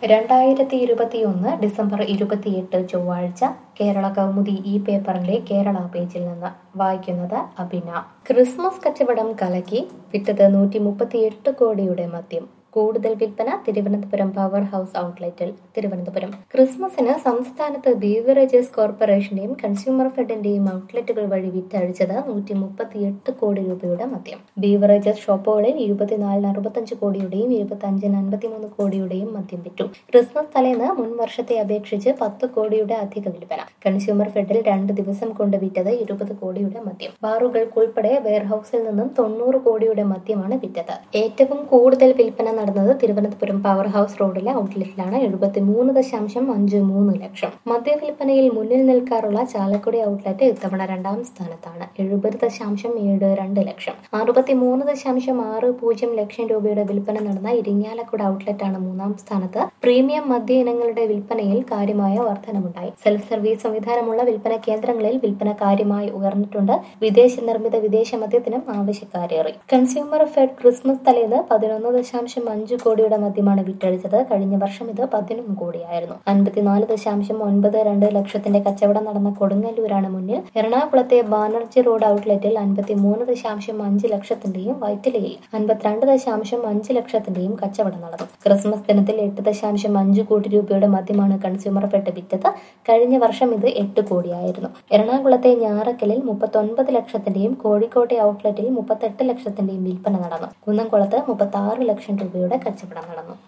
രണ്ടായിരത്തി ഇരുപത്തിയൊന്ന് ഡിസംബർ ഇരുപത്തിയെട്ട് ചൊവ്വാഴ്ച കേരള കൗമുദി ഈ പേപ്പറിന്റെ കേരള പേജിൽ നിന്ന് വായിക്കുന്നത് അഭിന ക്രിസ്മസ് കച്ചവടം കലക്കി വിറ്റത് നൂറ്റി മുപ്പത്തിയെട്ട് കോടിയുടെ മദ്യം കൂടുതൽ വിൽപ്പന തിരുവനന്തപുരം പവർ ഹൗസ് ഔട്ട്ലെറ്റിൽ തിരുവനന്തപുരം ക്രിസ്മസിന് സംസ്ഥാനത്ത് ബീവറേജസ് കോർപ്പറേഷന്റെയും കൺസ്യൂമർ ഫെഡിന്റെയും ഔട്ട്ലെറ്റുകൾ വഴി വിറ്റഴിച്ചത് നൂറ്റി മുപ്പത്തിയെട്ട് കോടി രൂപയുടെ മദ്യം ബീവറേജസ് ഷോപ്പുകളിൽ ഇരുപത്തിനാലിന് അറുപത്തഞ്ച് കോടിയുടെയും ഇരുപത്തഞ്ചിന് അൻപത്തിമൂന്ന് കോടിയുടെയും മദ്യം വിറ്റു ക്രിസ്മസ് തലേന്ന് മുൻ വർഷത്തെ അപേക്ഷിച്ച് പത്ത് കോടിയുടെ അധിക വിൽപ്പന കൺസ്യൂമർ ഫെഡിൽ രണ്ട് ദിവസം കൊണ്ട് വിറ്റത് ഇരുപത് കോടിയുടെ മദ്യം ബാറുകൾക്കുൾപ്പെടെ വെയർഹൌസിൽ നിന്നും തൊണ്ണൂറ് കോടിയുടെ മദ്യമാണ് വിറ്റത് ഏറ്റവും കൂടുതൽ വിൽപ്പന നടന്നത് തിരുവനന്തപുരം പവർ ഹൗസ് റോഡിലെ ഔട്ട്ലെറ്റിലാണ് എഴുപത്തിമൂന്ന് ദശാംശം അഞ്ച് മൂന്ന് ലക്ഷം മദ്യവിൽപ്പനയിൽ മുന്നിൽ നിൽക്കാറുള്ള ചാലക്കുടി ഔട്ട്ലെറ്റ് ഇത്തവണ രണ്ടാം സ്ഥാനത്താണ് എഴുപത് ദശാംശം ഏഴ് രണ്ട് ലക്ഷം അറുപത്തിമൂന്ന് ദശാംശം ആറ് പൂജ്യം ലക്ഷം രൂപയുടെ വിൽപ്പന നടന്ന ഇരിങ്ങാലക്കുട ഔട്ട്ലെറ്റാണ് മൂന്നാം സ്ഥാനത്ത് പ്രീമിയം മദ്യ ഇനങ്ങളുടെ വിൽപ്പനയിൽ കാര്യമായ വർധനമുണ്ടായി സെൽഫ് സർവീസ് സംവിധാനമുള്ള വിൽപ്പന കേന്ദ്രങ്ങളിൽ വിൽപ്പന കാര്യമായി ഉയർന്നിട്ടുണ്ട് വിദേശ നിർമ്മിത വിദേശ മദ്യത്തിനും ആവശ്യക്കാരേറി കൺസ്യൂമർ ഫെഡ് ക്രിസ്മസ് തലേന്ന് പതിനൊന്ന് ദശാംശം അഞ്ച് കോടിയുടെ മദ്യമാണ് വിറ്റഴിച്ചത് കഴിഞ്ഞ വർഷം ഇത് പതിനൊന്ന് കോടിയായിരുന്നു അൻപത്തിനാല് ദശാംശം ഒൻപത് രണ്ട് ലക്ഷത്തിന്റെ കച്ചവടം നടന്ന കൊടുങ്ങല്ലൂരാണ് മുന്നിൽ എറണാകുളത്തെ ബാനർജി റോഡ് ഔട്ട്ലെറ്റിൽ അൻപത്തിമൂന്ന് ദശാംശം അഞ്ച് ലക്ഷത്തിന്റെയും വൈറ്റിലയിൽ അൻപത്തിരണ്ട് ദശാംശം അഞ്ച് ലക്ഷത്തിന്റെയും കച്ചവടം നടന്നു ക്രിസ്മസ് ദിനത്തിൽ എട്ട് ദശാംശം അഞ്ച് കോടി രൂപയുടെ മദ്യമാണ് കൺസ്യൂമർ ഫെഡ് വിറ്റത് കഴിഞ്ഞ വർഷം ഇത് എട്ട് കോടിയായിരുന്നു എറണാകുളത്തെ ഞാറക്കലിൽ മുപ്പത്തൊൻപത് ലക്ഷത്തിന്റെയും കോഴിക്കോട്ടെ ഔട്ട്ലെറ്റിൽ മുപ്പത്തെട്ട് ലക്ഷത്തിന്റെയും വിൽപ്പന നടന്നു കുന്നംകുളത്ത് മുപ്പത്തി ആറ് ലക്ഷം രൂപയുടെ കച്ചവടം നടന്നു